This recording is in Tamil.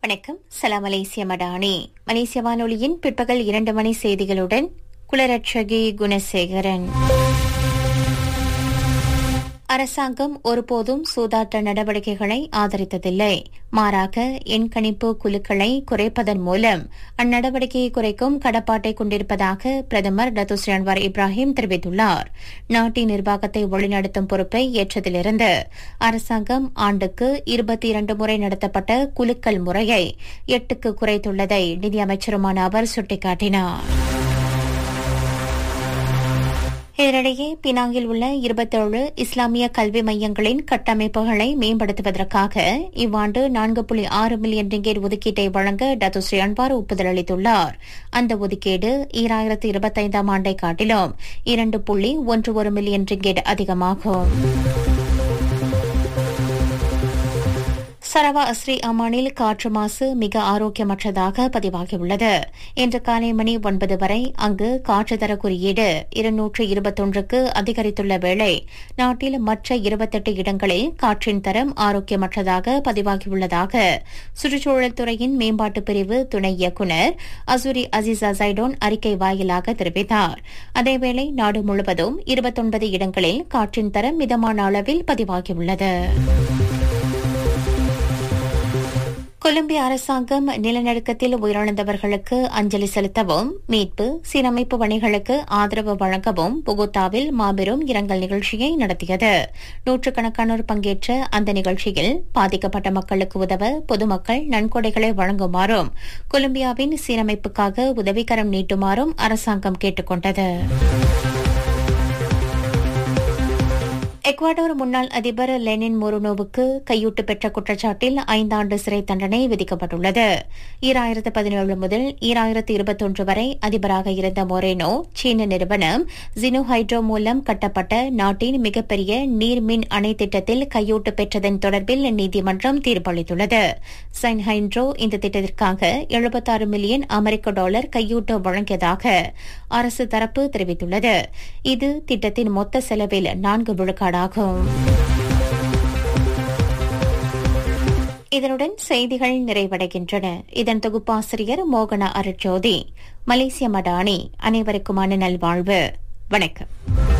வணக்கம் சலாம் மலேசிய மடானி மலேசிய வானொலியின் பிற்பகல் இரண்டு மணி செய்திகளுடன் குலரட்சகி குணசேகரன் அரசாங்கம் ஒருபோதும் சூதாட்ட நடவடிக்கைகளை ஆதரித்ததில்லை மாறாக எண்கணிப்பு குழுக்களை குறைப்பதன் மூலம் அந்நடவடிக்கையை குறைக்கும் கடப்பாட்டை கொண்டிருப்பதாக பிரதமர் டத்துஸ்ரீ அன்வார் இப்ராஹிம் தெரிவித்துள்ளார் நாட்டின் நிர்வாகத்தை வழிநடத்தும் பொறுப்பை ஏற்றதிலிருந்து அரசாங்கம் ஆண்டுக்கு இருபத்தி இரண்டு முறை நடத்தப்பட்ட குலுக்கல் முறையை எட்டுக்கு குறைத்துள்ளதை நிதியமைச்சருமான அவர் சுட்டிக்காட்டினார் இதனிடையே பினாங்கில் உள்ள இருபத்தேழு இஸ்லாமிய கல்வி மையங்களின் கட்டமைப்புகளை மேம்படுத்துவதற்காக இவ்வாண்டு நான்கு புள்ளி ஆறு மில்லியன் ரிங்கேட் ஒதுக்கீட்டை வழங்க டத்துஸ்ரீ அன்வார் ஒப்புதல் அளித்துள்ளார் அந்த ஒதுக்கீடு ஈராயிரத்து இருபத்தைந்தாம் ஆண்டை காட்டிலும் இரண்டு புள்ளி ஒன்று ஒரு மில்லியன் ரிங்கேட் அதிகமாகும் சரவா அஸ்ரி அமானில் காற்று மாசு மிக ஆரோக்கியமற்றதாக பதிவாகியுள்ளது இன்று காலை மணி ஒன்பது வரை அங்கு காற்று தர குறியீடு இருநூற்று இருபத்தொன்றுக்கு அதிகரித்துள்ள வேளை நாட்டில் மற்ற இருபத்தெட்டு இடங்களில் காற்றின் தரம் ஆரோக்கியமற்றதாக பதிவாகியுள்ளதாக சுற்றுச்சூழல் துறையின் மேம்பாட்டு பிரிவு துணை இயக்குநர் அசூரி அசிசா சைடோன் அறிக்கை வாயிலாக தெரிவித்தார் அதேவேளை நாடு முழுவதும் இருபத்தொன்பது இடங்களில் காற்றின் தரம் மிதமான அளவில் பதிவாகியுள்ளது கொலம்பிய அரசாங்கம் நிலநடுக்கத்தில் உயிரிழந்தவர்களுக்கு அஞ்சலி செலுத்தவும் மீட்பு சீரமைப்பு பணிகளுக்கு ஆதரவு வழங்கவும் புகுத்தாவில் மாபெரும் இரங்கல் நிகழ்ச்சியை நடத்தியது நூற்றுக்கணக்கானோர் பங்கேற்ற அந்த நிகழ்ச்சியில் பாதிக்கப்பட்ட மக்களுக்கு உதவ பொதுமக்கள் நன்கொடைகளை வழங்குமாறும் கொலம்பியாவின் சீரமைப்புக்காக உதவிக்கரம் நீட்டுமாறும் அரசாங்கம் கேட்டுக் கொண்டது எக்வாடோர் முன்னாள் அதிபர் லெனின் மொருனோவுக்கு கையூட்டு பெற்ற குற்றச்சாட்டில் ஐந்தாண்டு சிறை தண்டனை விதிக்கப்பட்டுள்ளது ஈராயிரத்து பதினேழு முதல் ஈராயிரத்து இருபத்தொன்று வரை அதிபராக இருந்த மொரேனோ சீன நிறுவனம் ஜினோ ஹைட்ரோ மூலம் கட்டப்பட்ட நாட்டின் மிகப்பெரிய நீர்மின் அணை திட்டத்தில் கையூட்டு பெற்றதன் தொடர்பில் நீதிமன்றம் தீர்ப்பளித்துள்ளது சைன் ஹைட்ரோ இந்த திட்டத்திற்காக எழுபத்தாறு மில்லியன் அமெரிக்க டாலர் கையூட்டு வழங்கியதாக அரசு தரப்பு தெரிவித்துள்ளது இது திட்டத்தின் மொத்த செலவில் நான்கு விழுக்காடு ஆகும் இதனுடன் செய்திகள் நிறைவடைகின்றன இதன் தொகுப்பாசிரியர் மோகன அருட்ஜோதி மலேசிய மடானி அனைவருக்குமான நல்வாழ்வு வணக்கம்